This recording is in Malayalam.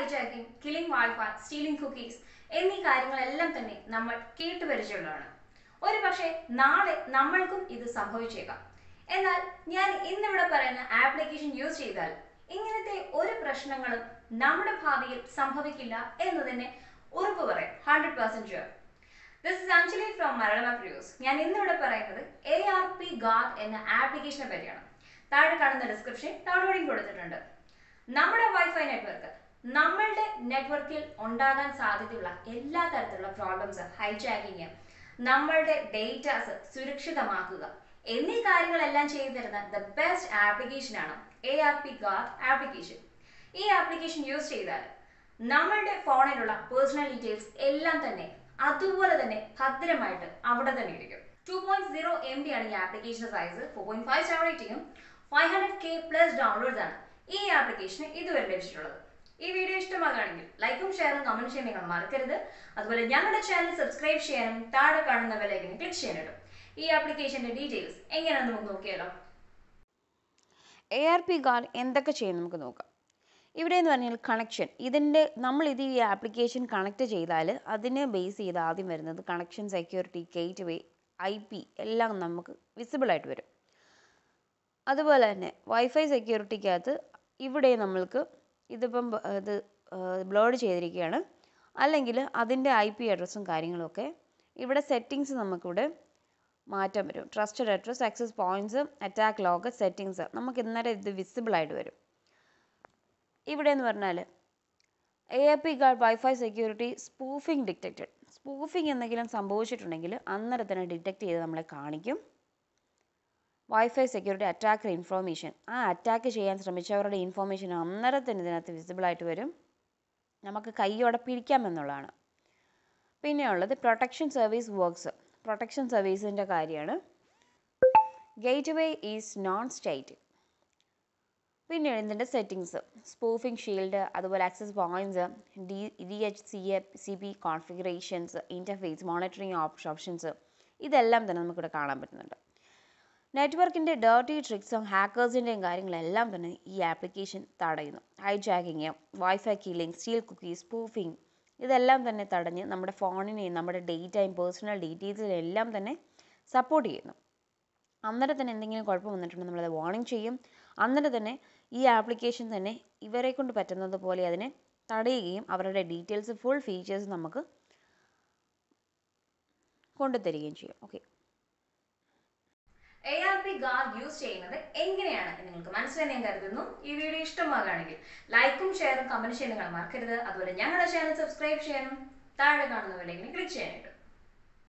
hijacking killing wifi stealing cookies എന്നീ കാര്യങ്ങളെല്ലാം തന്നെ നമ്മൾ കേട്ടുപരിചയമുള്ളതാണ് ഒരു പക്ഷേ നാളെ നമ്മൾക്കും ഇത് സംഭവിച്ചേക്കാം എന്നാൽ ഞാൻ ഇന്നിവിടെ പറയുന്ന ആപ്ലിക്കേഷൻ യൂസ് ചെയ്താൽ ഇങ്ങനത്തെ ഒരു പ്രശ്നങ്ങളും നമ്മുടെ ഭാവിയിൽ സംഭവിക്കില്ല എന്നതിന് ഉറപ്പ് പറയാം hundred percent sure this is actually from Malayalam പ്രിയൂസ് ഞാൻ ഇന്നിവിടെ പറയുന്നത് എ ആർ പി ഗാർഡ് എന്ന ആപ്ലിക്കേഷനെ പറ്റിയാണ് താഴെ കാണുന്ന ഡിസ്ക്രിപ്ഷൻ ഡൗൺലോഡിംഗ് കൊടുത്തിട്ടുണ്ട് നമ്മുടെ വൈഫൈ നെറ്റ്വർക്ക് നമ്മളുടെ നെറ്റ്വർക്കിൽ ഉണ്ടാകാൻ സാധ്യതയുള്ള എല്ലാ തരത്തിലുള്ള പ്രോബ്ലംസ് ഹൈജാക്കിങ് നമ്മളുടെ ഡേറ്റാസ് സുരക്ഷിതമാക്കുക എന്നീ കാര്യങ്ങളെല്ലാം ചെയ്തു തരുന്ന ദ ബെസ്റ്റ് ആപ്ലിക്കേഷനാണ് A R P guard application ഈ ആപ്ലിക്കേഷൻ യൂസ് ചെയ്താൽ നമ്മളുടെ ഫോണിലുള്ള പേഴ്സണൽ ഡീറ്റെയിൽസ് എല്ലാം തന്നെ അതുപോലെ തന്നെ ഭദ്രമായിട്ട് അവിടെ തന്നെ ഇരിക്കും two point zero M B ആണ് ഈ application size four point five star റേറ്റിംഗും five hundred K plus downloads ആണ് ഈ ആപ്ലിക്കേഷന് ഇതുവരെ ലഭിച്ചിട്ടുള്ളത് ഈ വീഡിയോ ഇഷ്ടമാകുകയാണെങ്കിൽ ലൈക്കും ഷെയറും കമന്റ് ചെയ്യാൻ നിങ്ങൾ മറക്കരുത് അതുപോലെ ഞങ്ങളുടെ ചാനൽ സബ്സ്ക്രൈബ് ചെയ്യാനും താഴെ കാണുന്ന ബെലൈക്കൻ ക്ലിക്ക് ചെയ്യാനും ഈ ആപ്ലിക്കേഷന്റെ ഡീറ്റെയിൽസ് എങ്ങനെയാണെന്ന് നമുക്ക് നോക്കിയാലോ എ ആർ പി ഗാർഡ് എന്തൊക്കെ ചെയ്യും നമുക്ക് നോക്കാം ഇവിടെ എന്ന് പറഞ്ഞാൽ കണക്ഷൻ ഇതിൻ്റെ നമ്മൾ ഇത് ഈ ആപ്ലിക്കേഷൻ കണക്ട് ചെയ്താൽ അതിനെ ബേസ് ചെയ്ത് ആദ്യം വരുന്നത് connection security gateway I P എല്ലാം നമുക്ക് വിസിബിൾ ആയിട്ട് വരും അതുപോലെ തന്നെ വൈഫൈ സെക്യൂരിറ്റിക്കകത്ത് ഇവിടെ നമ്മൾക്ക് ഇതിപ്പം ബ- ഇത് ബ്ലോഡ് ചെയ്തിരിക്കുകയാണ് അല്ലെങ്കിൽ അതിൻ്റെ ഐ പി അഡ്രസ്സും കാര്യങ്ങളൊക്കെ ഇവിടെ സെറ്റിങ്സ് നമുക്കിവിടെ മാറ്റം വരും trusted address access points attack log settings നമുക്ക് ഇന്നലെ ഇത് വിസിബിൾ ആയിട്ട് വരും ഇവിടെ എന്ന് പറഞ്ഞാൽ A A P guard wifi security spoofing detected spoofing എന്തെങ്കിലും സംഭവിച്ചിട്ടുണ്ടെങ്കിൽ അന്നേരം തന്നെ ഡിറ്റക്ട് ചെയ്ത് നമ്മളെ കാണിക്കും വൈഫൈ സെക്യൂരിറ്റി അറ്റാക്കർ ഇൻഫോർമേഷൻ ആ അറ്റാക്ക് ചെയ്യാൻ ശ്രമിച്ചവരുടെ ഇൻഫോർമേഷൻ അന്നേരം തന്നെ ഇതിനകത്ത് visible ആയിട്ട് വരും നമുക്ക് കൈയോടെ പിടിക്കാമെന്നുള്ളതാണ് പിന്നെയുള്ളത് പ്രൊട്ടക്ഷൻ സർവീസ് വർക്ക്സ് പ്രൊട്ടക്ഷൻ സർവീസിൻ്റെ കാര്യമാണ് gateway is known state പിന്നെ ഇതിൻ്റെ സെറ്റിങ്സ് സ്പൂഫിംഗ് ഷീൽഡ് അതുപോലെ access points D D H C A C P configurations interface monitoring options ഇതെല്ലാം തന്നെ നമുക്കിവിടെ കാണാൻ പറ്റുന്നുണ്ട് നെറ്റ്വർക്കിൻ്റെ ഡേർട്ടി ട്രിക്സും ഹാക്കേഴ്സിൻ്റെയും കാര്യങ്ങളെല്ലാം തന്നെ ഈ ആപ്ലിക്കേഷൻ തടയുന്നു hijacking wifi killing steal cookie spoofing ഇതെല്ലാം തന്നെ തടഞ്ഞ് നമ്മുടെ ഫോണിനെയും നമ്മുടെ ഡേറ്റയും പേഴ്സണൽ ഡീറ്റെയിൽസിനെയും എല്ലാം തന്നെ സപ്പോർട്ട് ചെയ്യുന്നു അന്നേരം തന്നെ എന്തെങ്കിലും കുഴപ്പം വന്നിട്ടുണ്ടെങ്കിൽ നമ്മളത് വാർണിംഗ് ചെയ്യും അന്നേരം തന്നെ ഈ ആപ്ലിക്കേഷൻ തന്നെ ഇവരെ കൊണ്ട് പറ്റുന്നത് പോലെ അതിനെ തടയുകയും അവരുടെ ഡീറ്റെയിൽസ് ഫുൾ ഫീച്ചേഴ്സ് നമുക്ക് കൊണ്ടുതരികയും ചെയ്യും okay A R P guard use ചെയ്യുന്നത് എങ്ങനെയാണ് എന്ന് നിങ്ങൾക്ക് മനസ്സിലായി ഞാൻ കരുതുന്നു ഈ വീഡിയോ ഇഷ്ടമാകുകയാണെങ്കിൽ ലൈക്കും ഷെയറും കമന്റ് ചെയ്യാൻ നിങ്ങൾ മറക്കരുത് അതുപോലെ ഞങ്ങളുടെ ചാനൽ സബ്സ്ക്രൈബ് ചെയ്യാനും താഴെ കാണുന്ന വിലയിങ്ങനെ ക്ലിക്ക് ചെയ്യാനായിട്ട്